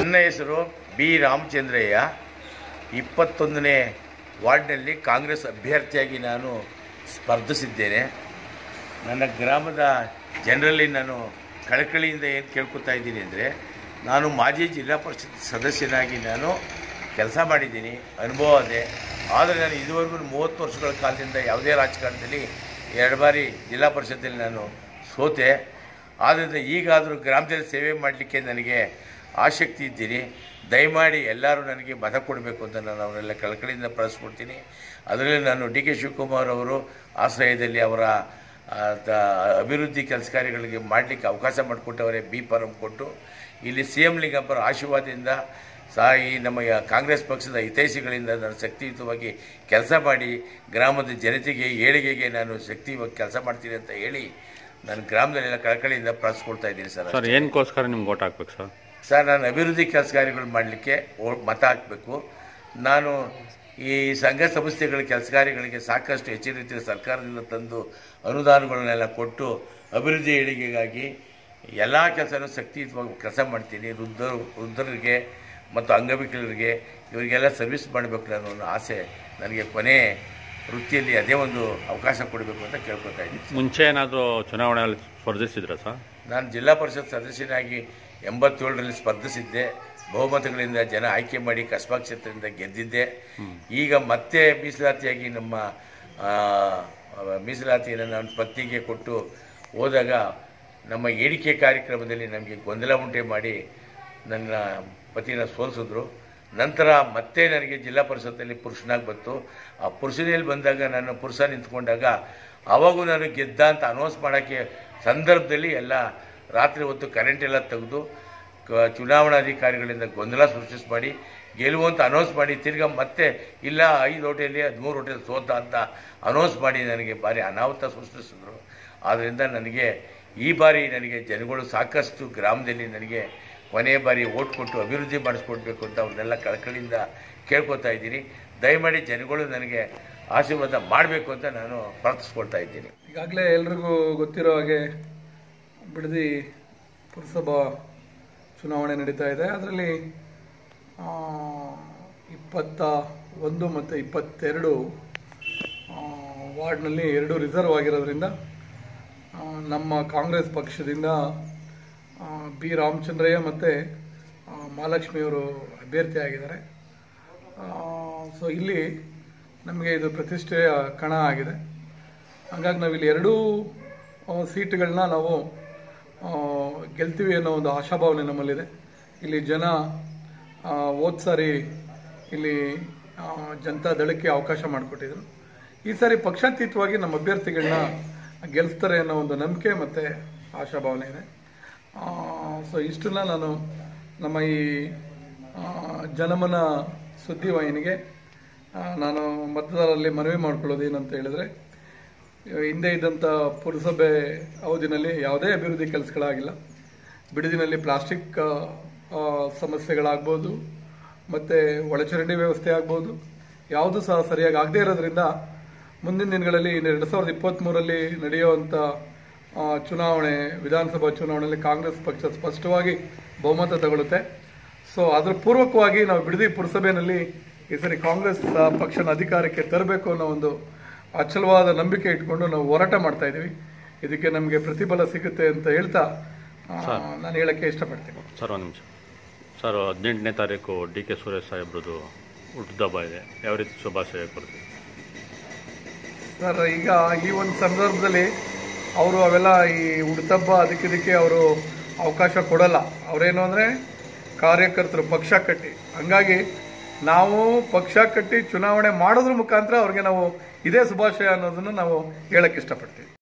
ನನ್ನ ಹೆಸರು ಬಿ ರಾಮಚಂದ್ರಯ್ಯ ಇಪ್ಪತ್ತೊಂದನೇ ವಾರ್ಡ್ನಲ್ಲಿ ಕಾಂಗ್ರೆಸ್ ಅಭ್ಯರ್ಥಿಯಾಗಿ ನಾನು ಸ್ಪರ್ಧಿಸಿದ್ದೇನೆ ನನ್ನ ಗ್ರಾಮದ ಜನರಲ್ಲಿ ನಾನು ಕಳಕಳಿಯಿಂದ ಏನು ಕೇಳ್ಕೊತಾ ಇದ್ದೀನಿ ಅಂದರೆ ನಾನು ಮಾಜಿ ಜಿಲ್ಲಾ ಪರಿಷತ್ ಸದಸ್ಯನಾಗಿ ನಾನು ಕೆಲಸ ಮಾಡಿದ್ದೀನಿ ಅನುಭವ ಇದೆ ಆದರೆ ನಾನು ಇದುವರೆಗೂ ಮೂವತ್ತು ವರ್ಷಗಳ ಕಾಲದಿಂದ ಯಾವುದೇ ರಾಜಕಾರಣದಲ್ಲಿ ಎರಡು ಬಾರಿ ಜಿಲ್ಲಾ ಪರಿಷತ್ತಲ್ಲಿ ನಾನು ಸೋತೆ ಆದ್ದರಿಂದ ಈಗಾದರೂ ಗ್ರಾಮದಲ್ಲಿ ಸೇವೆ ಮಾಡಲಿಕ್ಕೆ ನನಗೆ ಆಸಕ್ತಿ ಇದ್ದೀನಿ ದಯಮಾಡಿ ಎಲ್ಲರೂ ನನಗೆ ಮತ ಕೊಡಬೇಕು ಅಂತ ನಾನು ಅವರೆಲ್ಲ ಕಳಕಳಿಯಿಂದ ಪ್ರಾರ್ಥಿಸ್ಕೊಡ್ತೀನಿ ಅದರಲ್ಲಿ ನಾನು ಡಿ ಕೆ ಶಿವಕುಮಾರ್ ಅವರು ಆಶ್ರಯದಲ್ಲಿ ಅವರ ಆ, ದ- ಅಭಿವೃದ್ಧಿ ಕೆಲಸ ಕಾರ್ಯಗಳಿಗೆ ಮಾಡಲಿಕ್ಕೆ ಅವಕಾಶ ಮಾಡಿಕೊಟ್ಟವರೇ ಬಿ ಫಾರಂ ಕೊಟ್ಟು ಇಲ್ಲಿ ಸಿ ಎಂ ಲಿಂಗಪ್ಪರ ಆಶೀರ್ವಾದದಿಂದ ಸಹ ಈ ನಮ್ಮ ಯ- ಕಾಂಗ್ರೆಸ್ ಪಕ್ಷದ ಹಿತೈಷಿಗಳಿಂದ ನಾನು ಶಕ್ತಿಯುತವಾಗಿ ಕೆಲಸ ಮಾಡಿ ಗ್ರಾಮದ ಜನತೆಗೆ ಏಳಿಗೆಗೆ ನಾನು ಶಕ್ತಿಯುತವಾಗಿ ಕೆಲಸ ಮಾಡ್ತೀನಿ ಅಂತ ಹೇಳಿ ನಾನು ಗ್ರಾಮದಲ್ಲೆಲ್ಲ ಕಳಕಳಿಯಿಂದ ಪ್ರಾರ್ಥಿಸ್ಕೊಳ್ತಾ ಇದ್ದೀನಿ ಸರ್ ಸರ್ ಏನಕ್ಕೋಸ್ಕರ ನಿಮ್ಗೆ ಓಟ್ ಹಾಕ್ಬೇಕು ಸರ್ ಸರ್ ನಾನು ಅಭಿವೃದ್ಧಿ ಕೆಲಸ ಕಾರ್ಯಗಳು ಮಾಡಲಿಕ್ಕೆ ಮತ ಹಾಕಬೇಕು ನಾನು ಈ ಸಂಘ ಸಂಸ್ಥೆಗಳ ಕೆಲಸ ಕಾರ್ಯಗಳಿಗೆ ಸಾಕಷ್ಟು ಹೆಚ್ಚಿನ ರೀತಿಯ ಸರ್ಕಾರದಿಂದ ತಂದು ಅನುದಾನಗಳನ್ನೆಲ್ಲ ಕೊಟ್ಟು ಅಭಿವೃದ್ಧಿ ಏಳಿಗೆಗಾಗಿ ಎಲ್ಲ ಕೆಲಸನೂ ಶಕ್ತಿಯುತವಾಗಿ ಕೆಲಸ ಮಾಡ್ತೀನಿ ವೃದ್ಧ ವೃದ್ಧರಿಗೆ ಮತ್ತು ಅಂಗವಿಕಲರಿಗೆ ಇವರಿಗೆಲ್ಲ ಸರ್ವಿಸ್ ಮಾಡಬೇಕು ಅನ್ನೋ ಒಂದು ಆಸೆ ನನಗೆ ಕೊನೆ ವೃತ್ತಿಯಲ್ಲಿ ಅದೇ ಒಂದು ಅವಕಾಶ ಕೊಡಬೇಕು ಅಂತ ಕೇಳ್ಕೊತಾ ಇದ್ದೀನಿ ಮುಂಚೆ ಏನಾದರೂ ಚುನಾವಣೆಯಲ್ಲಿ ಸ್ಪರ್ಧಿಸಿದ್ರಾ ಸರ್ ನಾನು ಜಿಲ್ಲಾ ಪರಿಷತ್ ಸದಸ್ಯನಾಗಿ ಎಂಬತ್ತೇಳರಲ್ಲಿ ಸ್ಪರ್ಧಿಸಿದ್ದೆ ಬಹುಮತಗಳಿಂದ ಜನ ಆಯ್ಕೆ ಮಾಡಿ ಕಸ್ಬಾ ಕ್ಷೇತ್ರದಿಂದ ಗೆದ್ದಿದ್ದೆ ಈಗ ಮತ್ತೆ ಮೀಸಲಾತಿಯಾಗಿ ನಮ್ಮ ಆ, ಮೀಸಲಾತಿಯನ್ನು ನಾನು ಪತ್ನಿಗೆ ಕೊಟ್ಟು ಹೋದಾಗ ನಮ್ಮ ಏಳಿಕೆ ಕಾರ್ಯಕ್ರಮದಲ್ಲಿ ನಮಗೆ ಗೊಂದಲ ಉಂಟೆ ಮಾಡಿ ನನ್ನ ಪತಿನ ಸೋಲಿಸಿದ್ರು ನಂತರ ಮತ್ತೆ ನನಗೆ ಜಿಲ್ಲಾ ಪರಿಷತ್ತಲ್ಲಿ ಪುರುಷನಾಗಿ ಬಂತು ಆ ಪುರುಷನಲ್ಲಿ ಬಂದಾಗ ನಾನು ಪುರುಷ ನಿಂತ್ಕೊಂಡಾಗ ಅವಾಗೂ ನಾನು ಗೆದ್ದ ಅಂತ ಅನೌನ್ಸ್ ಮಾಡೋಕ್ಕೆ ಸಂದರ್ಭದಲ್ಲಿ ಎಲ್ಲ ರಾತ್ರಿ ಹೊತ್ತು ಕರೆಂಟ್ ಎಲ್ಲ ತೆಗೆದು ಕ- ಚುನಾವಣಾಧಿಕಾರಿಗಳಿಂದ ಗೊಂದಲ ಸೃಷ್ಟಿಸಿ ಮಾಡಿ ಗೆಲುವು ಅಂತ ಅನೌನ್ಸ್ ಮಾಡಿ ತಿರ್ಗಾ ಮತ್ತೆ ಇಲ್ಲ ಐದು ಹೋಟೆಲಿ ಹದಿಮೂರು ಹೋಟೆಲ್ ಸೋತ ಅಂತ ಅನೌನ್ಸ್ ಮಾಡಿ ನನಗೆ ಭಾರಿ ಅನಾಹುತ ಸೃಷ್ಟಿಸಿದ್ರು ಆದ್ದರಿಂದ ನನಗೆ ಈ ಬಾರಿ ನನಗೆ ಜನಗಳು ಸಾಕಷ್ಟು ಗ್ರಾಮದಲ್ಲಿ ನನಗೆ ಕೊನೆಯ ಬಾರಿ ಓಟ್ ಕೊಟ್ಟು ಅಭಿವೃದ್ಧಿ ಮಾಡಿಸ್ಕೊಡ್ಬೇಕು ಅಂತ ಅವ್ರನ್ನೆಲ್ಲ ಕಳಕಳಿಯಿಂದ ಕೇಳ್ಕೊತಾ ಇದ್ದೀನಿ ದಯಮಾಡಿ ಜನಗಳು ನನಗೆ ಆಶೀರ್ವಾದ ಮಾಡಬೇಕು ಅಂತ ನಾನು ಪ್ರಾರ್ಥಿಸ್ಕೊಳ್ತಾ ಇದ್ದೀನಿ ಈಗಾಗಲೇ ಎಲ್ರಿಗೂ ಗೊತ್ತಿರೋ ಹಾಗೆ ಬಿಡದಿ ಪುರಸಭಾ ಚುನಾವಣೆ ನಡೀತಾ ಇದೆ ಅದರಲ್ಲಿ ಇಪ್ಪತ್ತ ಒಂದು ಮತ್ತು ಇಪ್ಪತ್ತೆರಡು ಆ, ವಾರ್ಡ್ನಲ್ಲಿ ಎರಡು ರಿಸರ್ವ್ ಆಗಿರೋದ್ರಿಂದ ಆ, ನಮ್ಮ ಕಾಂಗ್ರೆಸ್ ಪಕ್ಷದಿಂದ ಆ, ಬಿ ರಾಮಚಂದ್ರಯ್ಯ ಮತ್ತು ಮಹಾಲಕ್ಷ್ಮಿಯವರು ಅಭ್ಯರ್ಥಿ ಆಗಿದ್ದಾರೆ ಸೊ ಇಲ್ಲಿ ನಮಗೆ ಇದು ಪ್ರತಿಷ್ಠೆಯ ಕಣ ಆಗಿದೆ ಹಾಗಾಗಿ ನಾವಿಲ್ಲಿ ಎರಡೂ ಆ, ಸೀಟುಗಳನ್ನ ನಾವು ಆ, ಗೆಲ್ತೀವಿ ಅನ್ನೋ ಒಂದು ಆಶಾಭಾವನೆ ನಮ್ಮಲ್ಲಿದೆ ಇಲ್ಲಿ ಜನ ಆ, ಹೋದ್ ಸಾರಿ ಇಲ್ಲಿ ಆ, ಜನತಾ ದಳಕ್ಕೆ ಅವಕಾಶ ಮಾಡಿಕೊಟ್ಟಿದ್ರು ಈ ಸಾರಿ ಪಕ್ಷಾತೀತವಾಗಿ ನಮ್ಮ ಅಭ್ಯರ್ಥಿಗಳನ್ನ ಗೆಲ್ಲಿಸ್ತಾರೆ ಅನ್ನೋ ಒಂದು ನಂಬಿಕೆ ಮತ್ತು ಆಶಾಭಾವನೆ ಇದೆ ಸೊ ಇಷ್ಟನ್ನ ನಾನು ನಮ್ಮ ಈ ಆ, ಜನಮನ ಸುದ್ದಿವಾಹಿನಿಗೆ ಆ, ನಾನು ಮತದಾರರಲ್ಲಿ ಮನವಿ ಮಾಡ್ಕೊಳ್ಳೋದು ಏನಂತ ಹೇಳಿದ್ರೆ ಹಿಂದೆ ಇದ್ದಂಥ ಪುರಸಭೆ ಅವಧಿನಲ್ಲಿ ಯಾವುದೇ ಅಭಿವೃದ್ಧಿ ಕೆಲಸಗಳಾಗಿಲ್ಲ ಬಿಡದಿನಲ್ಲಿ ಪ್ಲಾಸ್ಟಿಕ್ ಆ, ಆ, ಸಮಸ್ಯೆಗಳಾಗ್ಬೋದು ಮತ್ತು ಒಳಚರಂಡಿ ವ್ಯವಸ್ಥೆ ಆಗ್ಬೋದು ಯಾವುದೂ ಸಹ ಸರಿಯಾಗಿ ಆಗದೇ ಇರೋದ್ರಿಂದ ಮುಂದಿನ ದಿನಗಳಲ್ಲಿ ಎರಡು ಸಾವಿರದ ಇಪ್ಪತ್ತ್ಮೂರರಲ್ಲಿ ನಡೆಯುವಂಥ ಆ, ಚುನಾವಣೆ ವಿಧಾನಸಭಾ ಚುನಾವಣೆಯಲ್ಲಿ ಕಾಂಗ್ರೆಸ್ ಪಕ್ಷ ಸ್ಪಷ್ಟವಾಗಿ ಬಹುಮತ ತಗೊಳುತ್ತೆ ಸೊ ಅದರ ಪೂರ್ವಕವಾಗಿ ನಾವು ಬಿಡದಿ ಪುರಸಭೆಯಲ್ಲಿ ಈ ಸರಿ ಕಾಂಗ್ರೆಸ್ ಆ, ಪಕ್ಷನ ಅಧಿಕಾರಕ್ಕೆ ತರಬೇಕು ಅನ್ನೋ ಒಂದು ಅಚಲವಾದ ನಂಬಿಕೆ ಇಟ್ಕೊಂಡು ನಾವು ಹೋರಾಟ ಮಾಡ್ತಾ ಇದ್ದೀವಿ ಇದಕ್ಕೆ ನಮಗೆ ಪ್ರತಿಫಲ ಸಿಗುತ್ತೆ ಅಂತ ಹೇಳ್ತಾ ಆ, ನಾನು ಹೇಳಕ್ಕೆ ಇಷ್ಟಪಡ್ತೀನಿ ಸರ್ ಒಂದು ನಿಮಿಷ ಸರ್ ಹದಿನೆಂಟನೇ ತಾರೀಕು ಡಿ ಕೆ ಸುರೇಶ್ ಸಾಹೇಬ್ರದ್ದು ಹುಟ್ಟುಹಬ್ಬ ಇದೆ ಯಾವ ರೀತಿ ಶುಭಾಶಯ ಕೊಡ್ತೀವಿ ಸರ್ ಈಗ ಈ ಒಂದು ಸಂದರ್ಭದಲ್ಲಿ ಅವರು ಅವೆಲ್ಲ ಈ ಹುಡ್ತಬ್ಬ ಅದಕ್ಕೆ ಇದಕ್ಕೆ ಅವರು ಅವಕಾಶ ಕೊಡಲ್ಲ ಅವರೇನು ಅಂದರೆ ಕಾರ್ಯಕರ್ತರು ಪಕ್ಷ ಕಟ್ಟಿ ಹಂಗಾಗಿ ನಾವು ಪಕ್ಷ ಕಟ್ಟಿ ಚುನಾವಣೆ ಮಾಡೋದ್ರ ಮುಖಾಂತರ ಅವ್ರಿಗೆ ನಾವು ಇದೇ ಶುಭಾಶಯ ಅನ್ನೋದನ್ನು ನಾವು ಹೇಳಕ್ಕೆ ಇಷ್ಟಪಡ್ತೀವಿ